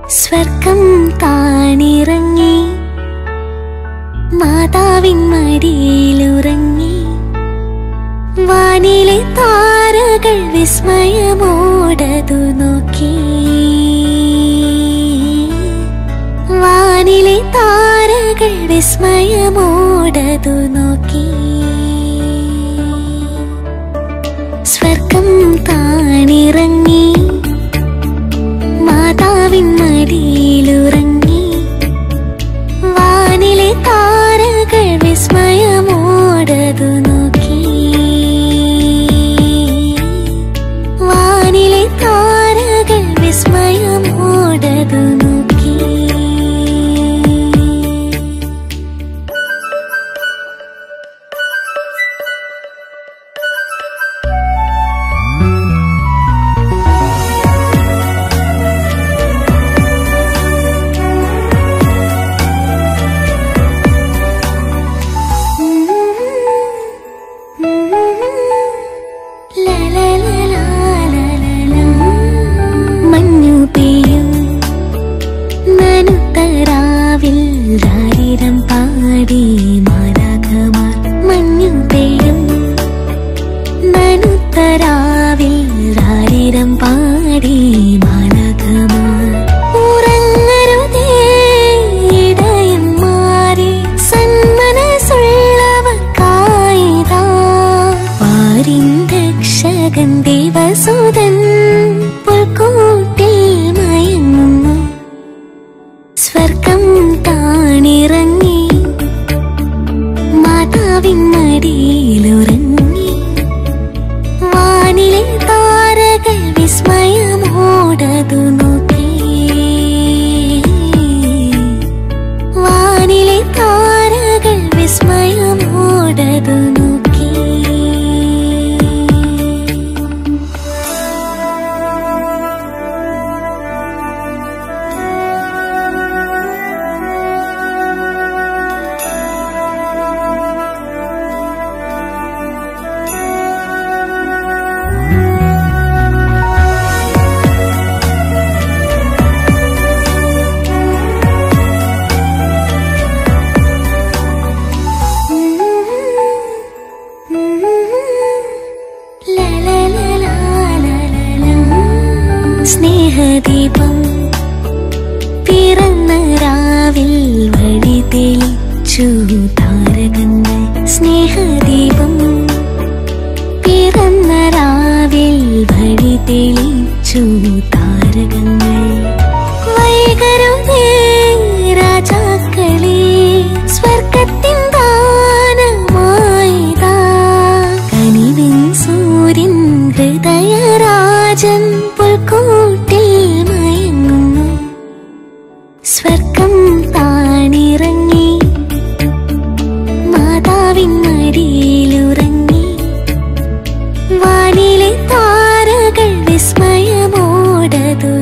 സ്വർഗം താണിറങ്ങി മാതാവിൻ മടിയിലുറങ്ങി വാനിലെ താരകൾ വിസ്മയമോടതു നോക്കി വാനിലെ താരകൾ വിസ്മയമോടതു നോക്കി സ്വർഗം താണിറങ്ങി മാതാവിൻ മടിയിലുറങ്ങി വാനിലെ താരകൾ വിസ്മയമോടതു നോക്കി വാനിലെ താരകൾ വിസ്മയമോടതു നോക്കി മഞ്ഞു പെയ്യും നനുത്തരാവിൽ ദാരിരം പാടി മാലാഖമാർ മഞ്ഞു പെയ്യും നനുത്തരാവിൽ ദാരിരം പാടി മാലാഖമാർ ഉറങ്ങരുതേ ഇടയന്മാരെ സന്മനസ്സുള്ളവർക്കായിതാ പാരിൻ രക്ഷകൻ ദേവസുതൻ പുൽക്കൂട്ടിൽ മയങ്ങുന്നു സ്വർഗം താണിറങ്ങി മാതാവിൻ മടിയിലുറങ്ങി വാനിലെ താരകൾ വിസ്മയമോടതു നോക്കി വാനിലെ താരകൾ വിസ്മയമോടതു നോക്കി സ്നേഹദീപം പിറന്ന രാവിൽ വഴി തെളിച്ചു താരകങ്ങൾ സ്നേഹദീപം പിറന്ന രാവിൽ വഴി തെളിച്ചു താരകങ്ങൾ വൈകരുതേ രാജാക്കളെ സ്വർഗത്തിൻ ദാനമായിതാ കനിവിൻ സൂര്യൻ ഹൃദയരാജൻ പുൽക്കൂട്ടിൽ മയങ്ങുന്നു സ്വർഗം താണിറങ്ങി മാതാവിൻ മടിയിലുറങ്ങി വാനിലെ താരകൾ വിസ്മയമോടതു